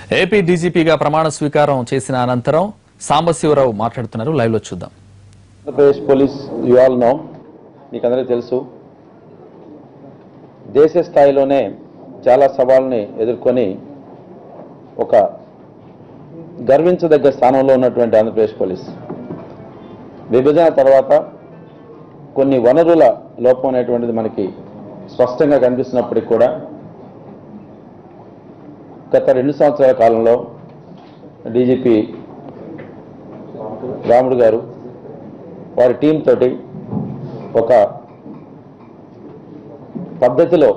AP డీజీపీగా ప్రమాణ స్వీకారం చేసిన అనంతరం సాంబశివరావు మాట్లాడుతున్నారు లైవ్ లో చూద్దాం Andhra Pradesh police you all know మీకు అందరికీ తెలుసు దేశ స్థాయిలోనే చాలా సవాళ్ళని ఎదుర్కొని ఒక గర్వించదగ్గ స్థానంలో ఉన్నటువంటి ఆంధ్రప్రదేశ్ పోలీస్ విభజన తర్వాత కొన్ని వనరుల లోపం అనేటువంటిది మనకి స్పష్టంగా కనిపిస్తున్నప్పటికీ కూడా గత రెండు సంవత్సరాల కాలంలో డీజీపీ రాముడు గారు వారి టీం తోటి ఒక పద్ధతిలో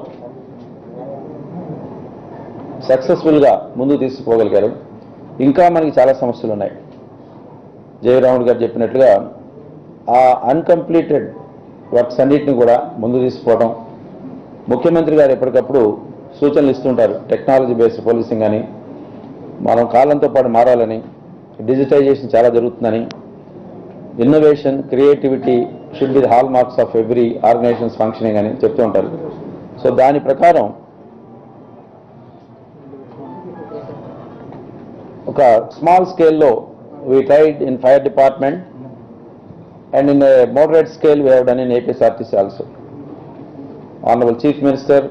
సక్సెస్ఫుల్గా ముందుకు తీసుకుపోగలిగారు ఇంకా మనకి చాలా సమస్యలు ఉన్నాయి జయరాముడు గారు చెప్పినట్లుగా ఆ అన్కంప్లీటెడ్ వర్క్స్ అన్నిటిని కూడా ముందు తీసుకుపోవడం ముఖ్యమంత్రి గారు ఎప్పటికప్పుడు సూచనలు ఇస్తుంటారు టెక్నాలజీ బేస్డ్ పోలీసింగ్ అని మనం కాలంతో పాటు మారాలని డిజిటైజేషన్ చాలా జరుగుతుందని innovation creativity should be the hallmarks of every organisations functioning అని చెప్తూ ఉంటారు సో దాని ప్రకారం ఒక స్మాల్ స్కేల్లో we tried in fire department and in moderate scale we have done in APSRTC also honourable chief minister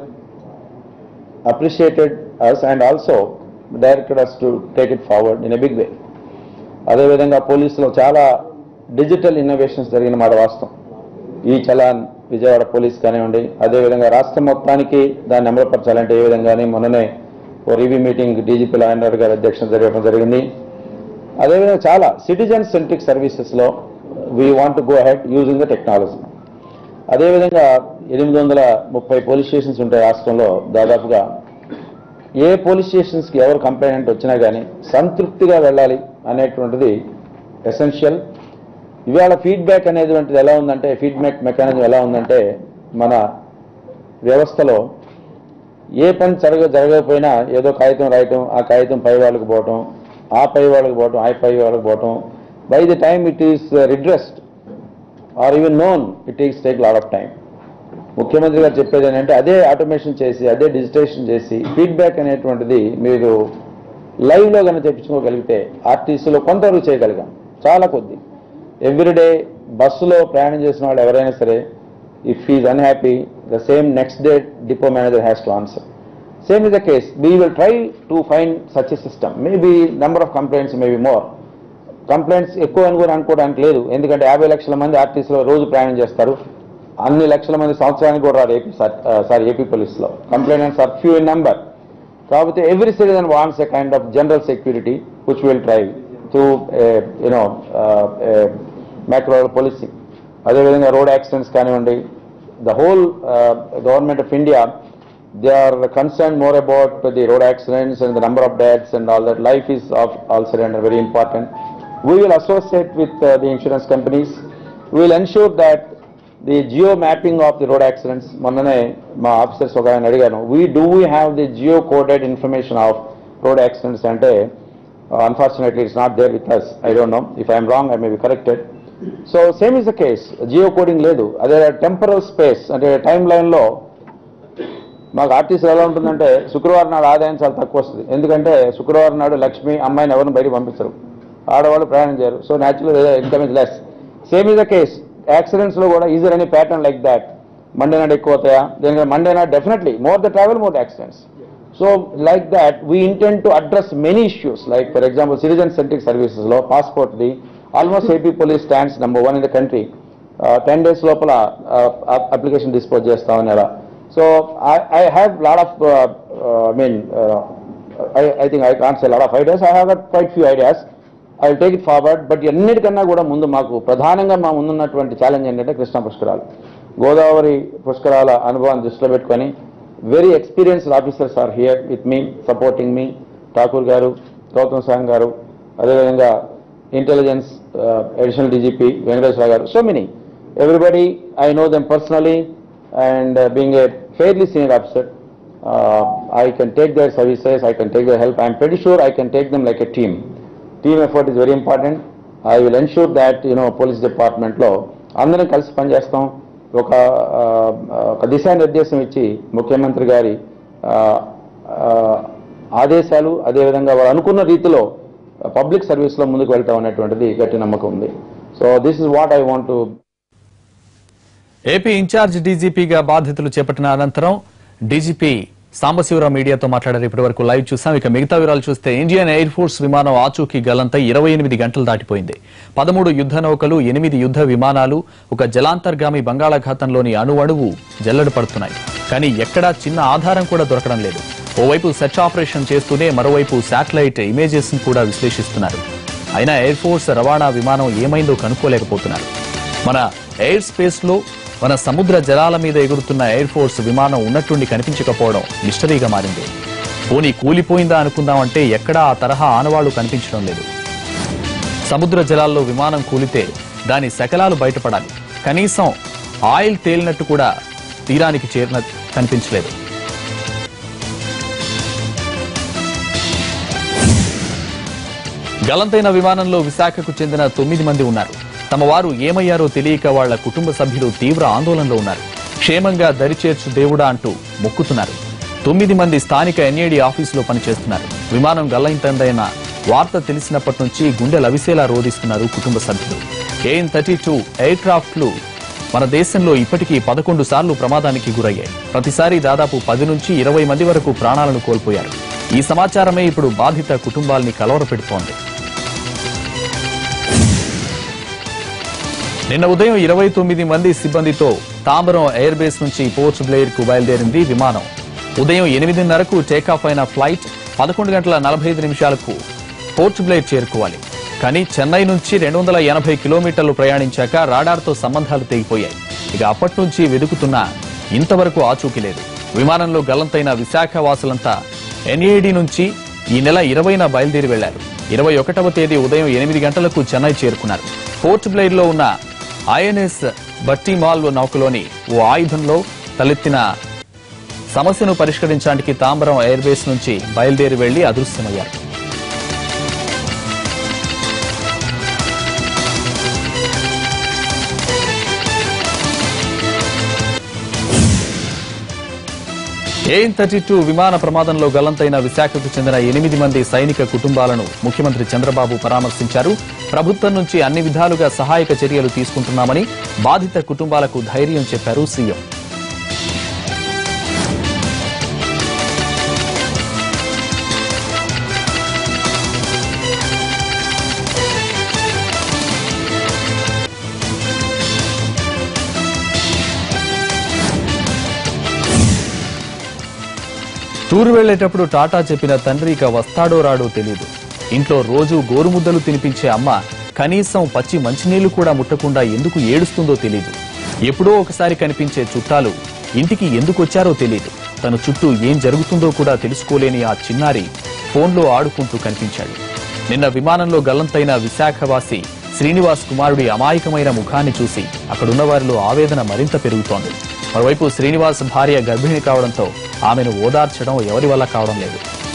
appreciated us and also directed us to take it forward in a big way. అదేవిధంగా పోలీసులో చాలా digital innovations జరిగిన మాట వాస్తవం ఈ challan Vijayawada police కానివ్వండి అదేవిధంగా రాష్ట్రం మొత్తానికి దాన్ని అమలుపరచాలంటే ఏ విధంగానే మొన్ననే ఓ రివ్యూ మీటింగ్ డీజీపీ లాయనర్ గారి అధ్యక్షత జరగడం జరిగింది అదేవిధంగా చాలా సిటిజన్ సెంట్రిక్ సర్వీసెస్లో we want to go ahead using the technology అదేవిధంగా ఎనిమిది వందల ముప్పై పోలీస్ స్టేషన్స్ ఉంటాయి రాష్ట్రంలో దాదాపుగా ఏ పోలీస్ స్టేషన్స్కి ఎవరు కంప్లైంట్ వచ్చినా కానీ సంతృప్తిగా వెళ్ళాలి అనేటువంటిది ఎసెన్షియల్ ఇవాళ ఫీడ్బ్యాక్ అనేటువంటిది ఎలా ఉందంటే ఫీడ్బ్యాక్ మెకానిజం ఎలా ఉందంటే మన వ్యవస్థలో ఏ పని జరగ జరగకపోయినా ఏదో కాగితం రాయటం ఆ కాగితం పై వాళ్ళకి పోవటం ఆ పై వాళ్ళకి పోవటం ఆ పై వాళ్ళకి పోవటం by the time it is redressed or even known it takes take lot of time ముఖ్యమంత్రి గారు చెప్పేది ఏంటంటే అదే ఆటోమేషన్ చేసి అదే డిజిటేషన్ చేసి ఫీడ్బ్యాక్ అనేటువంటిది మీరు లైవ్లో కనుక తెప్పించుకోగలిగితే ఆర్టీసీలో కొంతవరకు చేయగలిగాం చాలా కొద్ది ఎవ్రీడే బస్సులో ప్రయాణం చేసిన వాళ్ళు ఎవరైనా సరే if is unhappy the same next day depot manager has to answer same is the case we will try to find such a system maybe number of complaints maybe more complaints ఎక్కువ అని కూడా అనుకోవడానికి లేదు ఎందుకంటే యాభై లక్షల మంది ఆర్టీసీలో రోజు ప్రయాణం చేస్తారు అన్ని లక్షల మంది సంవత్సరానికి కూడా రారు ఏపీ సారీ ఏపీ పోలీస్లో complaints are few in number కాకపోతే every citizen wants a kind of general security which will try to you know micro policing అదేవిధంగా రోడ్ యాక్సిడెంట్స్ కానివ్వండి the whole government of India they are concerned more about the road accidents and the number of deaths and all that. Life is of also and very important. We will associate with uh, the insurance companies. We will ensure that the geo mapping of the road accidents, మొన్ననే మా officers ఒక ఆయన అడిగాను we do we have the geo coded information of road accidents అంటే unfortunately it's not there with us I don't know if I'm wrong I may be corrected so same is the case geo coding లేదు అదే temporal space అంటే time లైన్లో మాకు RTC ఎలా ఉంటుందంటే శుక్రవారం నాడు ఆదాయం చాలా తక్కువ వస్తుంది ఎందుకంటే శుక్రవారం నాడు లక్ష్మి అమ్మాయిని ఎవరిని బయటకు పంపించరు ఆడవాళ్ళు ప్రయాణం చేయరు so natural income is less same is the case యాక్సిడెంట్స్లో కూడా is there any pattern like that Monday నాడు ఎక్కువ అవుతాయా దేనికంటే మండే నాడు definitely more the travel more the accidents so like that we intend to address many issues like for example citizen centric సర్వీసెస్లో పాస్పోర్ట్ది almost AP police stands number one in the country ten days లోపల application dispose చేస్తామని అలా so I have lot of I mean I think I can't say lot of ideas I have got quite few ideas I will take it forward but ఎన్నిటికన్నా కూడా ముందు మాకు ప్రధానంగా మా ముందున్నటువంటి ఛాలెంజ్ ఏంటంటే కృష్ణా పుష్కరాలు గోదావరి పుష్కరాల అనుభవాన్ని దృష్టిలో పెట్టుకొని very experienced officers are here with me supporting me Thakur గారు గౌతమ్ సాంగ్ గారు అదేవిధంగా ఇంటెలిజెన్స్ అడిషనల్ డీజీపీ వెంకటేశ్వర గారు so many everybody I know them personally and uh, being a fairly senior officer, uh, I can take their services, I can take their help. I'm pretty sure I can take them like a team. Team effort is very important. I will ensure that, you know, police department లో అందరం కలిసి పనిచేస్తాం ఒక ఒక దిశానిర్దేశం ఇచ్చి ముఖ్యమంత్రి గారి ఆదేశాలు అదేవిధంగా వాళ్ళు అనుకున్న రీతిలో పబ్లిక్ సర్వీస్లో ముందుకు వెళ్తాం అనేటువంటిది గట్టి నమ్మకం ఉంది so this is what I want to AP in charge డీజీపీగా బాధ్యతలు చేపట్టిన అనంతరం డీజీపీ సాంబశివరావు మీడియాతో మాట్లాడారు ఇప్పటి వరకు లైవ్ చూసాం ఇక మిగతా వివరాలు చూస్తే ఇండియన్ ఎయిర్ ఫోర్స్ విమానం ఆచూకీ గల్లంతై ఇరవై ఎనిమిది గంటలు దాటిపోయింది పదమూడు యుద్ధ నౌకలు ఎనిమిది యుద్ధ విమానాలు ఒక జలాంతర్గామి బంగాళాఖాతంలోని అణు అణువు జల్లెడ పడుతున్నాయి కానీ ఎక్కడా చిన్న ఆధారం కూడా దొరకడం లేదు ఓవైపు సెర్చ్ ఆపరేషన్ చేస్తూనే మరోవైపు శాటిలైట్ ఇమేజెస్ కూడా విశ్లేషిస్తున్నారు అయినా ఎయిర్ ఫోర్స్ రవాణా విమానం ఏమైందో కనుక్కోలేకపోతున్నారు మన ఎయిర్ స్పేస్ లో మన సముద్ర జలాల మీద ఎగురుతున్న ఎయిర్ ఫోర్స్ విమానం ఉన్నట్టుండి కనిపించకపోవడం మిస్టరీగా మారింది పోనీ కూలిపోయిందా అనుకుందామంటే ఎక్కడా ఆ తరహా ఆనవాళ్లు కనిపించడం లేదు సముద్ర జలాల్లో విమానం కూలితే దాని శకలాలు బయటపడాలి కనీసం ఆయిల్ తేలినట్టు కూడా తీరానికి చేరిన కనిపించలేదు గలంతైన విమానంలో విశాఖకు చెందిన తొమ్మిది మంది ఉన్నారు తమ వారు ఏమయ్యారో తెలియక వాళ్ల కుటుంబ సభ్యులు తీవ్ర ఆందోళనలో ఉన్నారు క్షేమంగా దరిచేర్చు దేవుడా అంటూ మొక్కుతున్నారు తొమ్మిది మంది స్థానిక ఎన్ఏడి ఆఫీసులో పనిచేస్తున్నారు విమానం గల్లంతైందైన వార్త తెలిసినప్పటి నుంచి గుండె లవిసేలా రోధిస్తున్నారు కుటుంబ సభ్యులు ఏఎన్ థర్టీ టూ ఎయిర్ క్రాఫ్ట్లు మన దేశంలో ఇప్పటికీ పదకొండు సార్లు ప్రమాదానికి గురయ్యాయి ప్రతిసారి దాదాపు పది నుంచి ఇరవై మంది వరకు ప్రాణాలను కోల్పోయారు ఈ సమాచారమే ఇప్పుడు బాధిత కుటుంబాల్ని కలవరపెడుతోంది నిన్న ఉదయం ఇరవై తొమ్మిది మంది సిబ్బందితో తాంబరం ఎయిర్ బేస్ నుంచి పోర్ట్ బ్లేర్ కు బయలుదేరింది విమానం ఉదయం ఎనిమిదిన్నరకు టేకాఫ్ అయిన ఫ్లైట్ పదకొండు గంటల నలభై ఐదు నిమిషాలకు పోర్ట్ బ్లేర్ చేరుకోవాలి కానీ చెన్నై నుంచి రెండు వందల ఎనభై కిలోమీటర్లు ప్రయాణించాక రాడార్తో సంబంధాలు తెగిపోయాయి ఇక అప్పటి నుంచి వెతుకుతున్నా ఇంతవరకు ఆచూకీ లేదు విమానంలో గల్లంతైన విశాఖ వాసులంతా ఎన్ఏడి నుంచి ఈ నెల ఇరవైన బయలుదేరి వెళ్లారు ఇరవై ఒకటవ తేదీ ఉదయం ఎనిమిది గంటలకు చెన్నై చేరుకున్నారు పోర్ట్ బ్లెయిర్ లో ఉన్న ఐఎన్ఎస్ బట్టిమాల్ నౌకలోని ఓ ఆయుధంలో తలెత్తిన సమస్యను పరిష్కరించడానికి తాంబరం ఎయిర్ బేస్ నుంచి బయలుదేరి వెళ్లి అదృశ్యమయ్యారు ఏఎన్ థర్టీ టూ విమాన ప్రమాదంలో గల్లంతైన విశాఖకు చెందిన ఎనిమిది మంది సైనిక కుటుంబాలను ముఖ్యమంత్రి చంద్రబాబు పరామర్శించారు ప్రభుత్వం నుంచి అన్ని విధాలుగా సహాయక చర్యలు తీసుకుంటున్నామని బాధిత కుటుంబాలకు ధైర్యం చెప్పారు సీఎం టూర్ వెళ్లేటప్పుడు టాటా చెప్పిన తండ్రి ఇక వస్తాడో రాడో తెలియదు ఇంట్లో రోజు గోరుముద్దలు తినిపించే అమ్మ కనీసం పచ్చి మంచినీళ్లు కూడా ముట్టకుండా ఎందుకు ఏడుస్తుందో తెలియదు ఎప్పుడో ఒకసారి కనిపించే చుట్టాలు ఇంటికి ఎందుకు వచ్చారో తెలియదు తన చుట్టూ ఏం జరుగుతుందో కూడా తెలుసుకోలేని ఆ చిన్నారి ఫోన్లో ఆడుకుంటూ కనిపించాడు నిన్న విమానంలో గల్లంతైన విశాఖవాసి శ్రీనివాస్ కుమారుడి అమాయకమైన ముఖాన్ని చూసి అక్కడున్న వారిలో ఆవేదన మరింత పెరుగుతోంది మరోవైపు శ్రీనివాస్ భార్య గర్భిణి కావడంతో ఆమెను ఓదార్చడం ఎవరి వల్ల కావడం లేదు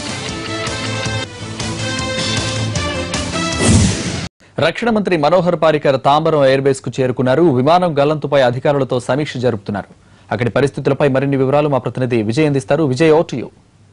రక్షణ మంత్రి మనోహర్ పారికర్ తాంబరం ఎయిర్ బేస్ కు చేరుకున్నారు విమానం గల్లంతుపై అధికారులతో సమీక్ష జరుపుతున్నారు అక్కడి పరిస్థితులపై మరిన్ని వివరాలు మా ప్రతినిధి విజయ్ అందిస్తారు విజయ్ ఓటు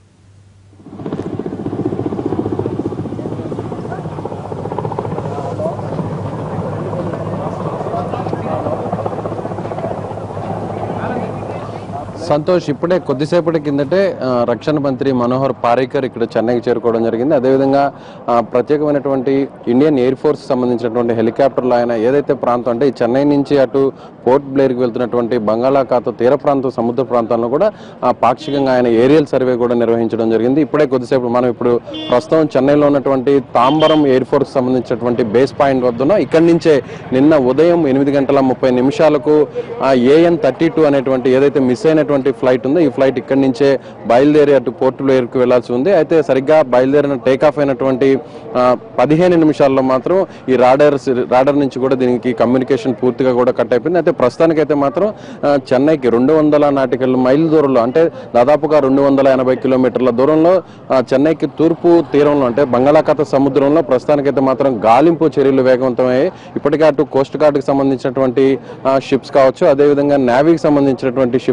సంతోష్ ఇప్పుడే కొద్దిసేపటి కిందటే ఆ, రక్షణ మంత్రి మనోహర్ పారేకర్ ఇక్కడ చెన్నైకి చేరుకోవడం జరిగింది అదేవిధంగా ఆ, ప్రత్యేకమైనటువంటి ఇండియన్ ఎయిర్ ఫోర్స్ సంబంధించినటువంటి హెలికాప్టర్లు ఆయన ఏదైతే ప్రాంతం అంటే ఈ చెన్నై నుంచి అటు పోర్ట్ బ్లేర్కి వెళ్తున్నటువంటి బంగాళాఖాత తీర ప్రాంతం సముద్ర ప్రాంతాల్లో కూడా ఆ, పాక్షికంగా ఆయన ఏరియల్ సర్వే కూడా నిర్వహించడం జరిగింది ఇప్పుడే కొద్దిసేపు మనం ఇప్పుడు ప్రస్తుతం చెన్నైలో ఉన్నటువంటి తాంబరం ఎయిర్ ఫోర్స్ సంబంధించినటువంటి బేస్ పాయింట్ వద్ద ఉన్నాం. ఇక్కడి నుంచే నిన్న ఉదయం ఎనిమిది గంటల ముప్పై నిమిషాలకు ఏఎన్ థర్టీ టూ అనేటువంటి ఏదైతే మిస్ అయినటువంటి ఫ్లైట్ ఉందో ఈ ఫ్లైట్ ఇక్కడి నుంచే బయలుదేరి అటు పోర్ట్ బ్లేర్కి వెళ్లాల్సి ఉంది అయితే సరిగ్గా బయలుదేరిన టేక్ ఆఫ్ అయినటువంటి ఆ, పదిహేను నిమిషాల్లో మాత్రం ఈ రాడర్ రాడర్ నుంచి కూడా దీనికి కమ్యూనికేషన్ పూర్తిగా కూడా కట్ అయిపోయింది అయితే ప్రస్తుతానికైతే మాత్రం ఆ, చెన్నైకి రెండు వందల నాటికల్ మైల్ దూరంలో అంటే దాదాపుగా రెండు వందల ఎనభై కిలోమీటర్ల దూరంలో ఆ, చెన్నైకి తూర్పు తీరంలో అంటే బంగాళాఖాత సముద్రంలో ప్రస్తుతానికైతే మాత్రం గాలింపు చర్యలు వేగవంతమయ్యాయి ఇప్పటికే అటు కోస్ట్ గార్డ్కి సంబంధించినటువంటి షిప్స్ కావచ్చు అదేవిధంగా నేవీకి సంబంధించినటువంటి షిప్స్ కావచ్చు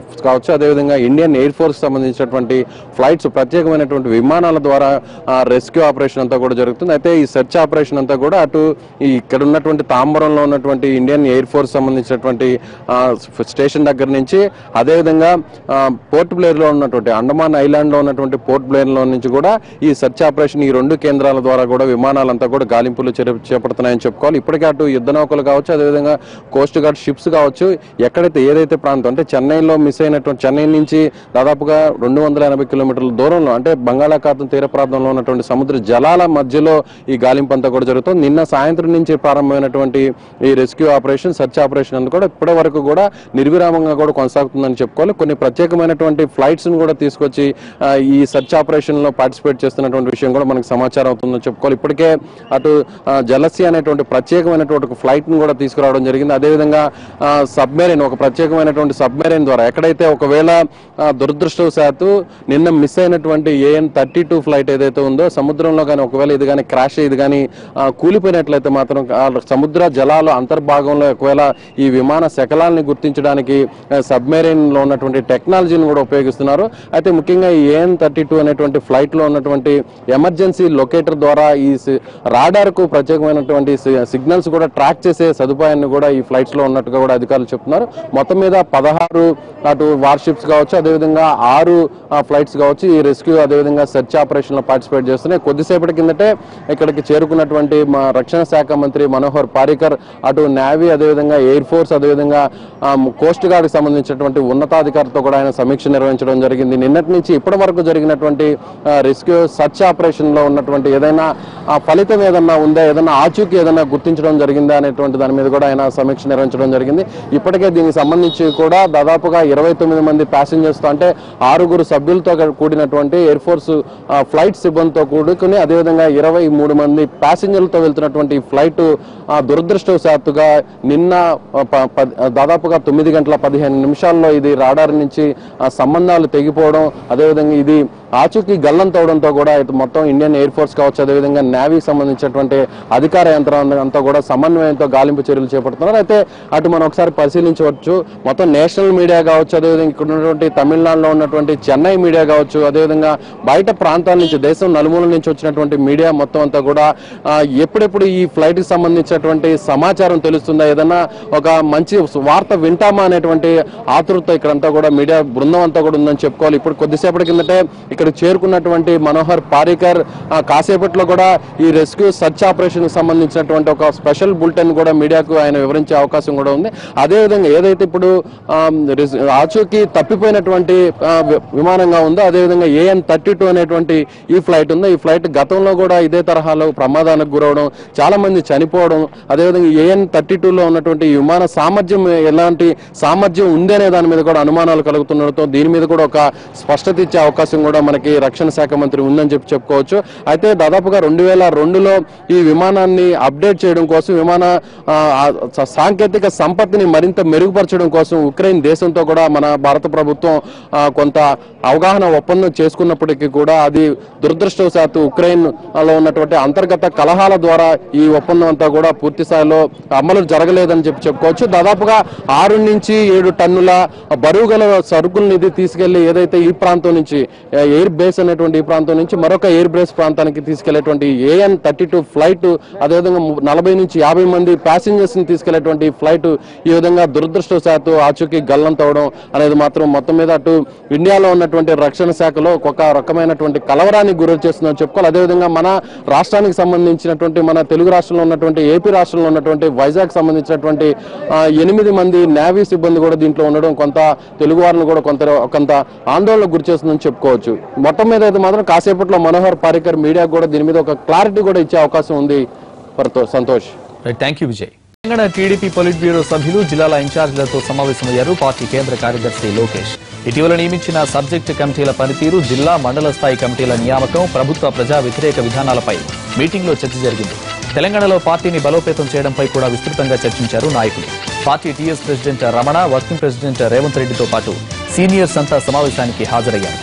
కావచ్చు అదేవిధంగా ఇండియన్ ఎయిర్ ఫోర్స్ సంబంధించినటువంటి ఫ్లైట్స్ ప్రత్యేకమైనటువంటి విమానాల ద్వారా రెస్క్యూ ఆపరేషన్ అంతా కూడా జరుగుతుంది అయితే ఈ సెర్చ్ ఆపరేషన్ అంతా కూడా అటు ఈ ఇక్కడ ఉన్నటువంటి తాంబరంలో ఉన్నటువంటి ఇండియన్ ఎయిర్ ఫోర్స్ సంబంధించినటువంటి ఆ, స్టేషన్ దగ్గర నుంచి అదేవిధంగా ఆ, పోర్ట్ బ్లేర్ లో ఉన్నటువంటి అండమాన్ ఐలాండ్ లో ఉన్నటువంటి పోర్ట్ బ్లేర్ లో నుంచి కూడా ఈ సెర్చ్ ఆపరేషన్ ఈ రెండు కేంద్రాల ద్వారా కూడా విమానాలంతా కూడా గాలింపులు చేప- చేపడుతున్నాయని చెప్పుకోవాలి ఇప్పటికే అటు యుద్ధ నౌకలు కావచ్చు అదేవిధంగా కోస్ట్ గార్డ్ షిప్స్ కావచ్చు ఎక్కడైతే ఏదైతే ప్రాంతం అంటే చెన్నైలో మిస్ అయినటువంటి చెన్నై నుంచి దాదాపుగా రెండు వందల ఎనభై కిలోమీటర్ల దూరంలో అంటే బంగాళాఖాతం తీర ప్రాంతంలో ఉన్నటువంటి సముద్ర జలాల మధ్యలో ఈ గాలింపు అంతా కూడా జరుగుతుంది నిన్న సాయంత్రం నుంచి ప్రారంభమైనటువంటి ఈ రెస్క్యూ ఆపరేషన్ సెర్చ్ ఆపరేషన్ అంతా కూడా ఇప్పటి వరకు కూడా నిర్విరామంగా కూడా కొనసాగుతుందని చెప్పుకోవాలి కొన్ని ప్రత్యేకమైనటువంటి ఫ్లైట్స్ ను కూడా తీసుకొచ్చి ఆ, ఈ సెర్చ్ ఆపరేషన్ లో పార్టిసిపేట్ చేస్తున్నటువంటి విషయం కూడా మనకు సమాచారం అవుతుందని చెప్పుకోవాలి ఇప్పటికే అటు ఆ, జలసి అనేటువంటి ప్రత్యేకమైనటువంటి ఒక ఫ్లైట్ ను కూడా తీసుకురావడం జరిగింది అదేవిధంగా సబ్మెరైన్ ఒక ప్రత్యేకమైనటువంటి సబ్మెరైన్ ద్వారా ఎక్కడైతే ఒకవేళ ఆ, దురదృష్టవశాత్తు నిన్న మిస్ అయినటువంటి ఏఎన్ థర్టీ టూ ఫ్లైట్ ఏదైతే ఉందో సముద్రంలో కానీ ఒకవేళ ఇది కానీ క్రాష్ ఇది కానీ కూలిపోయినట్లయితే మాత్రం ఆ సముద్ర జలాలు అంతర్భాగంలో ఒకవేళ ఈ విమాన శకలాల్ని గుర్తించడానికి సబ్మెరైన్ లో ఉన్నటువంటి టెక్నాలజీని కూడా ఉపయోగిస్తున్నారు అయితే ముఖ్యంగా ఈ ఏఎన్ థర్టీ టూ అనేటువంటి ఫ్లైట్ లో ఉన్నటువంటి ఎమర్జెన్సీ లొకేటర్ ద్వారా ఈ రాడార్ కు ప్రత్యేకమైనటువంటి సిగ్నల్స్ కూడా ట్రాక్ చేసే సదుపాయాన్ని కూడా ఈ ఫ్లైట్స్ లో ఉన్నట్టుగా కూడా అధికారులు చెప్తున్నారు మొత్తం మీద పదహారు అటు వార్షిప్స్ కావచ్చు అదేవిధంగా ఆరు ఫ్లైట్స్ కావచ్చు ఈ రెస్క్యూ అదేవిధంగా సెర్చ్ ఆపరేషన్ లో పార్టిసిపేట్ చేస్తున్నాయి కొద్దిసేపటి కిందటే ఇక్కడికి చేరుకున్నటువంటి మా రక్షణ శాఖ మంత్రి మనోహర్ పారికర్ అటు నేవీ అదేవిధంగా ఎయిర్ ఫోర్స్ అదేవిధంగా కోస్ట్ గార్డ్ కి సంబంధించినటువంటి ఉన్నతాధికారులతో కూడా ఆయన సమీక్ష నిర్వహించడం జరిగింది నిన్నటి నుంచి ఇప్పటి వరకు జరిగినటువంటి రెస్క్యూ సర్చ్ ఆపరేషన్ లో ఉన్నటువంటి ఏదైనా ఆ ఫలితం ఏదన్నా ఉందా ఏదైనా ఆచూకీ ఏదైనా గుర్తించడం జరిగిందా అనేటువంటి దాని మీద కూడా ఆయన సమీక్ష నిర్వహించడం జరిగింది ఇప్పటికే దీనికి సంబంధించి కూడా దాదాపుగా ఇరవై తొమ్మిది మంది ప్యాసింజర్స్ తో అంటే ఆరుగురు సభ్యులతో కూడినటువంటి ఎయిర్ ఫోర్స్ ఫ్లైట్ సిబ్బందితో కూడుకుని అదేవిధంగా ఇరవై మూడు మంది ప్యాసింజర్లతో వెళ్తున్నటువంటి ఈ ఫ్లైట్ ఆ, దురదృష్టవశాత్తుగా నిన్న ఆ, ప- ప- దాదాపుగా తొమ్మిది గంటల పదిహేను నిమిషాల్లో ఇది రాడార్ నుంచి ఆ, సంబంధాలు తెగిపోవడం అదేవిధంగా ఇది ఆచూకీ గల్లం తవ్వడంతో కూడా ఇటు మొత్తం ఇండియన్ ఎయిర్ ఫోర్స్ కావచ్చు అదేవిధంగా నేవీకి సంబంధించినటువంటి అధికార యంత్రాంగం అంతా కూడా సమన్వయంతో గాలింపు చర్యలు చేపడుతున్నారు అయితే అటు మనం ఒకసారి పరిశీలించవచ్చు మొత్తం నేషనల్ మీడియా కావచ్చు అదేవిధంగా ఇక్కడ ఉన్నటువంటి తమిళనాడులో ఉన్నటువంటి చెన్నై మీడియా కావచ్చు అదేవిధంగా బయట ప్రాంతాల నుంచి దేశం నలుమూల నుంచి వచ్చినటువంటి మీడియా మొత్తం అంతా కూడా ఆ, ఎప్పుడెప్పుడు ఈ ఫ్లైట్ కి సంబంధించినటువంటి సమాచారం తెలుస్తుందా ఏదైనా ఒక మంచి వార్త వింటామా అనేటువంటి ఆతృత ఇక్కడంతా కూడా మీడియా బృందం అంతా కూడా ఉందని చెప్పుకోవాలి ఇప్పుడు కొద్దిసేపటి కిందటే ఇక్కడ చేరుకున్నటువంటి మనోహర్ పారికర్ ఆ, కాసేపట్లో కూడా ఈ రెస్క్యూ సర్చ్ ఆపరేషన్ కి సంబంధించినటువంటి ఒక స్పెషల్ బులెటిన్ కూడా మీడియాకు ఆయన వివరించే అవకాశం కూడా ఉంది అదేవిధంగా ఏదైతే ఇప్పుడు ఆ, రిస్- ఆచూకీ తప్పిపోయినటువంటి ఆ, వి- విమానంగా ఉందో అదేవిధంగా ఏఎన్ థర్టీ టూ అనేటువంటి ఈ ఫ్లైట్ ఉందో ఈ ఫ్లైట్ గతంలో కూడా ఇదే తరహాలో ప్రమాదానికి గురవడం చాలా మంది చనిపోవడం అదేవిధంగా ఏఎన్ థర్టీ లో ఉన్నటువంటి ఈ విమాన సామర్థ్యం ఎలాంటి సామర్థ్యం ఉంది అనే దాని మీద కూడా అనుమానాలు కలుగుతుండడంతో దీని మీద కూడా ఒక స్పష్టత ఇచ్చే అవకాశం కూడా మనకి రక్షణ శాఖ మంత్రి ఉందని చెప్పి చెప్పుకోవచ్చు అయితే దాదాపుగా రెండు వేల రెండులో ఈ విమానాన్ని అప్డేట్ చేయడం కోసం విమాన ఆ, ఆ, స- సాంకేతిక సంపత్తిని మరింత మెరుగుపరచడం కోసం ఉక్రెయిన్ దేశంతో కూడా మన భారత ప్రభుత్వం ఆ, కొంత అవగాహన ఒప్పందం చేసుకున్నప్పటికీ కూడా అది దురదృష్టవశాత్తు ఉక్రెయిన్ లో ఉన్నటువంటి అంతర్గత కలహాల ద్వారా ఈ ఒప్పందం అంతా కూడా పూర్తి స్థాయిలో అమలు జరగలేదని చెప్పి చెప్పుకోవచ్చు దాదాపుగా ఆరు నుంచి ఏడు టన్నుల బరువు గల సరుకుల్ని ఇది తీసుకెళ్లి ఏదైతే ఈ ప్రాంతం నుంచి ఆ, ఎయిర్ బేస్ అనేటువంటి ఈ ప్రాంతం నుంచి మరొక ఎయిర్ బేస్ ప్రాంతానికి తీసుకెళ్లేటువంటి ఏఎన్ థర్టీ టూ ఫ్లైట్ అదేవిధంగా ము- నలభై నుంచి యాభై మంది ప్యాసింజర్స్ ని తీసుకెళ్లేటువంటి ఫ్లైట్ ఈ విధంగా దురదృష్టవశాత్తు ఆచూకీ గల్లం తవ్వడం అనేది మాత్రం మొత్తం మీద అటు ఇండియాలో ఉన్నటువంటి రక్షణ శాఖలో ఒక రకమైనటువంటి కలవరానికి గురి చేస్తుందని చెప్పుకోవాలి అదేవిధంగా మన రాష్ట్రానికి సంబంధించినటువంటి మన తెలుగు రాష్ట్రంలో ఉన్నటువంటి ఏపీ రాష్ట్రంలో ఉన్నటువంటి వైజాగ్ సంబంధించినటువంటి ఆ, ఎనిమిది మంది నేవీ సిబ్బంది కూడా దీంట్లో ఉండడం కొంత తెలుగు వారిని కూడా కొంత కొంత ఆందోళనకు గురి చేస్తుందని చెప్పుకోవచ్చు మొత్తం మీద అయితే మాత్రం కాసేపట్లో మనోహర్ పారికర్ మీడియా కూడా దీని మీద ఒక క్లారిటీ కూడా ఇచ్చే అవకాశం ఉంది పర్తో- Santosh right thank you Vijay Telangana TDP politburo సభ్యులు జిల్లాల ఇన్ఛార్జీలతో సమావేశమయ్యారు పార్టీ కేంద్ర కార్యదర్శి లోకేష్ ఇటీవల నియమించిన సబ్జెక్టు కమిటీల పనితీరు జిల్లా మండల స్థాయి కమిటీల నియామకం ప్రభుత్వ ప్రజా వ్యతిరేక విధానాలపై మీటింగ్లో చర్చ జరిగింది తెలంగాణలో పార్టీని బలోపేతం చేయడంపై కూడా విస్తృతంగా చర్చించారు నాయకులు party TS president Ramana working president Revanth రెడ్డితో పాటు సీనియర్స్ అంతా సమావేశానికి హాజరయ్యారు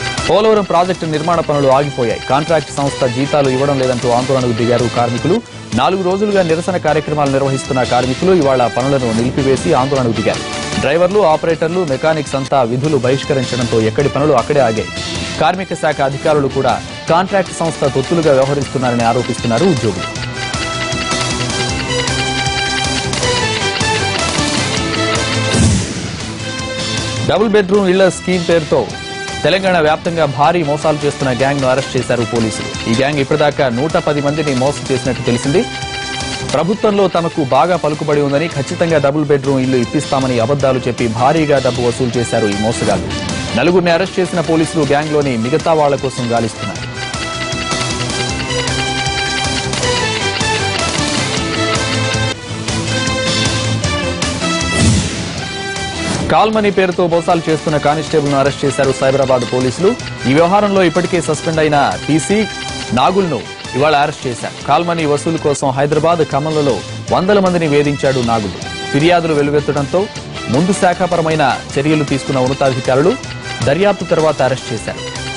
పోలవరం ప్రాజెక్టు నిర్మాణ పనులు ఆగిపోయాయి కాంట్రాక్ట్ సంస్థ జీతాలు ఇవ్వడం లేదంటూ ఆందోళనకు దిగారు కార్మికులు నాలుగు రోజులుగా నిరసన కార్యక్రమాలు నిర్వహిస్తున్న కార్మికులు ఇవాళ పనులను నిలిపివేసి ఆందోళనకు దిగారు డ్రైవర్లు ఆపరేటర్లు మెకానిక్స్ అంతా విధులు బహిష్కరించడంతో ఎక్కడి పనులు అక్కడే ఆగాయి కార్మిక శాఖ అధికారులు కూడా కాంట్రాక్ట్ సంస్థ తొత్తులుగా వ్యవహరిస్తున్నారని ఆరోపిస్తున్నారు ఉద్యోగులు డబుల్ బెడ్రూమ్ ఇళ్ల స్కీమ్ పేరుతో తెలంగాణ వ్యాప్తంగా భారీ మోసాలు చేస్తున్న గ్యాంగ్ ను అరెస్ట్ చేశారు పోలీసులు ఈ గ్యాంగ్ ఇప్పటిదాకా నూట పది మందిని మోసం చేసినట్టు తెలిసింది ప్రభుత్వంలో తమకు బాగా పలుకుబడి ఉందని ఖచ్చితంగా డబుల్ బెడ్రూమ్ ఇల్లు ఇప్పిస్తామని అబద్దాలు చెప్పి భారీగా డబ్బు వసూలు చేశారు ఈ మోసగాళ్లు నలుగురిని అరెస్ట్ చేసిన పోలీసులు గ్యాంగ్లోని మిగతా వాళ్ల కోసం గాలిస్తున్నారు కాల్మనీ పేరుతో మోసాలు చేస్తున్న కానిస్టేబుల్ ను అరెస్ట్ చేశారు సైబరాబాద్ పోలీసులు ఈ వ్యవహారంలో ఇప్పటికే సస్పెండ్ అయిన టీసీ నాగుల్ను ఇవాళ అరెస్ట్ చేశారు కాల్మనీ వసూలు కోసం హైదరాబాద్ ఖమ్మంలలో వందల మందిని వేధించాడు నాగులు ఫిర్యాదులు వెలువెత్తడంతో ముందు శాఖాపరమైన చర్యలు తీసుకున్న ఉన్నతాధికారులు దర్యాప్తు తర్వాత అరెస్ట్ చేశారు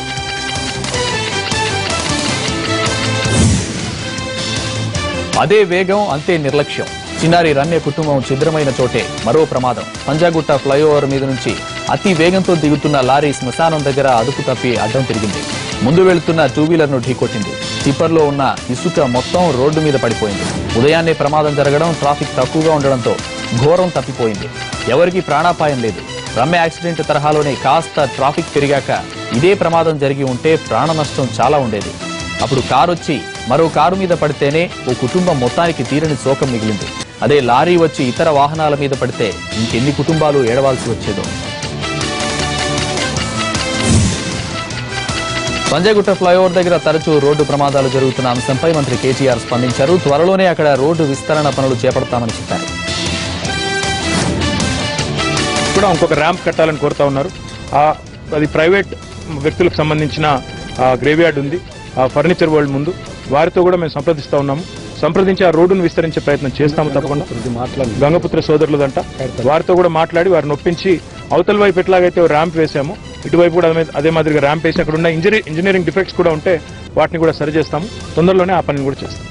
అదే వేగం అంతే నిర్లక్ష్యం చిన్నారి రమ్య కుటుంబం ఛిద్రమైన చోటే మరో ప్రమాదం పంజాగుట్ట ఫ్లైఓవర్ మీద నుంచి అతి వేగంతో దిగుతున్న లారీ శ్మశానం దగ్గర అదుపు తప్పి అడ్డం తిరిగింది ముందు వెళుతున్న టూ వీలర్ ను ఢీకొట్టింది టిప్పర్లో ఉన్న ఇసుక మొత్తం రోడ్డు మీద పడిపోయింది ఉదయాన్నే ప్రమాదం జరగడం ట్రాఫిక్ తక్కువగా ఉండడంతో ఘోరం తప్పిపోయింది ఎవరికీ ప్రాణాపాయం లేదు రమ్య యాక్సిడెంట్ తరహాలోనే కాస్త ట్రాఫిక్ పెరిగాక ఇదే ప్రమాదం జరిగి ఉంటే ప్రాణ నష్టం చాలా ఉండేది అప్పుడు కారు వచ్చి మరో కారు మీద పడితేనే ఓ కుటుంబం మొత్తానికి తీరని శోకం మిగిలింది అదే లారీ వచ్చి ఇతర వాహనాల మీద పడితే ఇంకెన్ని కుటుంబాలు ఏడవాల్సి వచ్చేదో పంజాగుట్ట ఫ్లైఓవర్ దగ్గర తరచూ రోడ్డు ప్రమాదాలు జరుగుతున్న అంశంపై మంత్రి కేటీఆర్ స్పందించారు త్వరలోనే అక్కడ రోడ్డు విస్తరణ పనులు చేపడతామని చెప్పారు కూడా ఇంకొక ర్యాంప్ కట్టాలని కోరుతా ఉన్నారు ఆ అది ప్రైవేట్ వ్యక్తులకు సంబంధించిన గ్రేవ్ యార్డ్ ఉంది ఆ ఫర్నిచర్ వరల్డ్ ముందు వారితో కూడా మేము సంప్రదిస్తా ఉన్నాము సంప్రదించి ఆ రోడ్డును విస్తరించే ప్రయత్నం చేస్తాము తప్పకుండా గంగపుత్ర సోదరులదంట వారితో కూడా మాట్లాడి వారిని ఒప్పించి అవతల వైపు ఎట్లాగైతే ర్యాంప్ వేసామో ఇటువైపు కూడా అదే- అదే మాదిరిగా ర్యాంప్ వేసి అక్కడ ఉన్న ఇంజరీ ఇంజనీరింగ్ డిఫెక్ట్స్ కూడా ఉంటే వాటిని కూడా సరి చేస్తాము తొందరలోనే ఆ పనిని కూడా చేస్తాం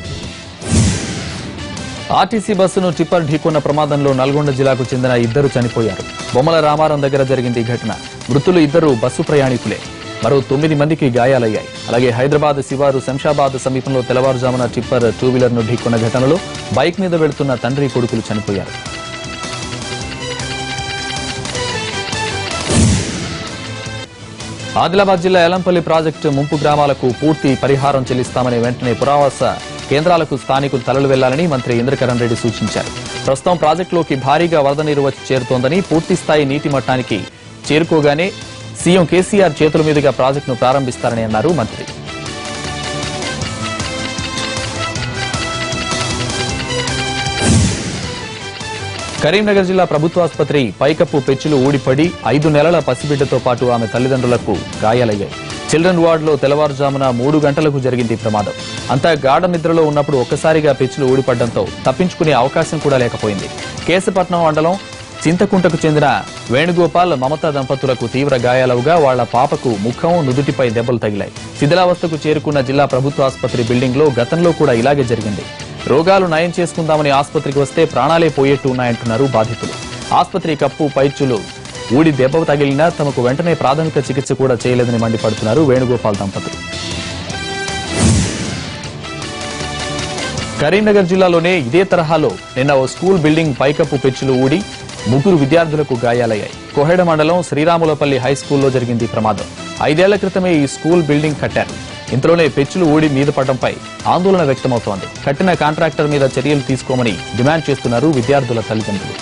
ఆర్టీసీ బస్సును టిప్పర్ ఢీకొన్న ప్రమాదంలో నల్గొండ జిల్లాకు చెందిన ఇద్దరు చనిపోయారు బొమ్మల రామారం దగ్గర జరిగింది ఈ ఘటన మృతులు ఇద్దరు బస్సు ప్రయాణికులే మరో తొమ్మిది మందికి గాయాలయ్యాయి అలాగే హైదరాబాద్ శివారు శంషాబాద్ సమీపంలో తెల్లవారుజామున టిప్పర్ టూ వీలర్ ను ఢీకొన్న ఘటనలో బైక్ మీద వెళుతున్న తండ్రి కొడుకులు చనిపోయారు ఆదిలాబాద్ జిల్లా ఎలంపల్లి ప్రాజెక్టు ముంపు గ్రామాలకు పూర్తి పరిహారం చెల్లిస్తామని వెంటనే పురావాస కేంద్రాలకు స్థానికులు తలలు వెళ్లాలని మంత్రి ఇంద్రకరణ్ రెడ్డి సూచించారు ప్రస్తుతం ప్రాజెక్టులోకి భారీగా వరద నీరు వచ్చి చేరుతోందని పూర్తి స్థాయి నీటి మట్టానికి చేరుకోగానే సీఎం కేసీఆర్ చేతుల మీదుగా ప్రాజెక్టును ప్రారంభిస్తారని అన్నారు మంత్రి కరీంనగర్ జిల్లా ప్రభుత్వాసుపత్రి పైకప్పు పెచ్చులు ఊడిపడి ఐదు నెలల పసిబిడ్డతో పాటు ఆమె తల్లిదండ్రులకు గాయాలయ్యాయి చిల్డ్రన్ వార్డులో తెల్లవారుజామున మూడు గంటలకు జరిగింది ఈ ప్రమాదం అంతా గాఢ నిద్రలో ఉన్నప్పుడు ఒక్కసారిగా పెచ్చులు ఊడిపడడంతో తప్పించుకునే అవకాశం కూడా లేకపోయింది కేశపట్నం మండలం చింతకుంటకు చెందిన వేణుగోపాల్ మమతా దంపతులకు తీవ్ర గాయాలవుగా వాళ్ల పాపకు ముఖం నుదుటిపై దెబ్బలు తగిలాయి శిథిలావస్థకు చేరుకున్న జిల్లా ప్రభుత్వ ఆసుపత్రి బిల్డింగ్ లో గతంలో కూడా ఇలాగే జరిగింది రోగాలు నయం చేసుకుందామని ఆసుపత్రికి వస్తే ప్రాణాలే పోయేట్టు ఉన్నాయంటున్నారు బాధితులు ఆసుపత్రి కప్పు పైచులు ఊడి దెబ్బ తగిలినా తమకు వెంటనే ప్రాథమిక చికిత్స కూడా చేయలేదని మండిపడుతున్నారు వేణుగోపాల్ దంపతులు కరీంనగర్ జిల్లాలోనే ఇదే తరహాలో నిన్న ఓ స్కూల్ బిల్డింగ్ పైకప్పు పెచ్చులు ఊడి ముగ్గురు విద్యార్థులకు గాయాలయ్యాయి కోహెడ మండలం శ్రీరాములపల్లి హై స్కూల్లో జరిగింది ఈ ప్రమాదం ఐదేళ్ల క్రితమే ఈ స్కూల్ బిల్డింగ్ కట్టారు ఇంతలోనే పెచ్చులు ఊడి మీద పడడంపై ఆందోళన వ్యక్తమవుతోంది కట్టిన కాంట్రాక్టర్ మీద చర్యలు తీసుకోమని డిమాండ్ చేస్తున్నారు విద్యార్థుల తల్లిదండ్రులు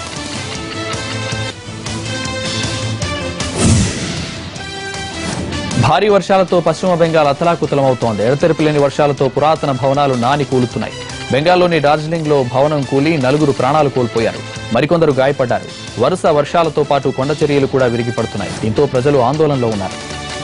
భారీ వర్షాలతో పశ్చిమ బెంగాల్ అతలాకుతలమవుతోంది ఎడతెరిపి లేని వర్షాలతో పురాతన భవనాలు నాని కూలుతున్నాయి బెంగాల్లోని డార్జిలింగ్ లో భవనం కూలి నలుగురు ప్రాణాలు కోల్పోయారు మరికొందరు గాయపడ్డారు వరుస వర్షాలతో పాటు కొండ చర్యలు కూడా విరిగిపడుతున్నాయి దీంతో ప్రజలు ఆందోళనలో ఉన్నారు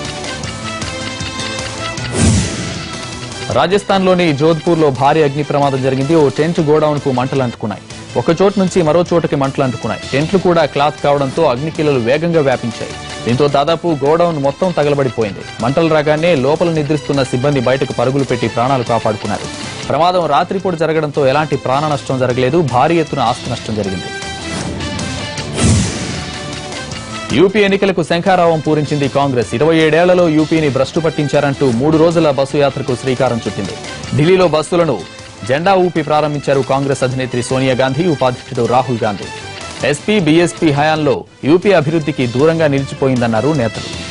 రాజస్థాన్లోని జోధ్పూర్లో భారీ అగ్ని ప్రమాదం జరిగింది ఓ టెంట్ గోడౌన్ కు మంటలు అంటుకున్నాయి ఒక చోటు నుంచి మరో చోటుకి మంటలు అంటుకున్నాయి టెంట్లు కూడా క్లాత్ కావడంతో అగ్నికిలలు వేగంగా వ్యాపించాయి దీంతో దాదాపు గోడౌన్ మొత్తం తగలబడిపోయింది మంటలు రాగానే లోపల నిద్రిస్తున్న సిబ్బంది బయటకు పరుగులు పెట్టి ప్రాణాలు కాపాడుకున్నారు ప్రమాదం రాత్రిపూట జరగడంతో ఎలాంటి ప్రాణ నష్టం జరగలేదు భారీ ఎత్తున ఆస్తి నష్టం జరిగింది యూపీ ఎన్నికలకు శంఖారావం పూరించింది కాంగ్రెస్ ఇరవై ఏడేళ్లలో యూపీని భ్రష్టు పట్టించారంటూ మూడు రోజుల బస్సు యాత్రకు శ్రీకారం చుట్టింది ఢిల్లీలో బస్సులను జెండా ఊపి ప్రారంభించారు కాంగ్రెస్ అధినేత్రి సోనియా గాంధీ ఉపాధ్యక్షుడు రాహుల్ గాంధీ ఎస్పీ బీఎస్పీ హయాంలో యూపీ అభివృద్ధికి దూరంగా నిలిచిపోయిందన్నారు నేతలు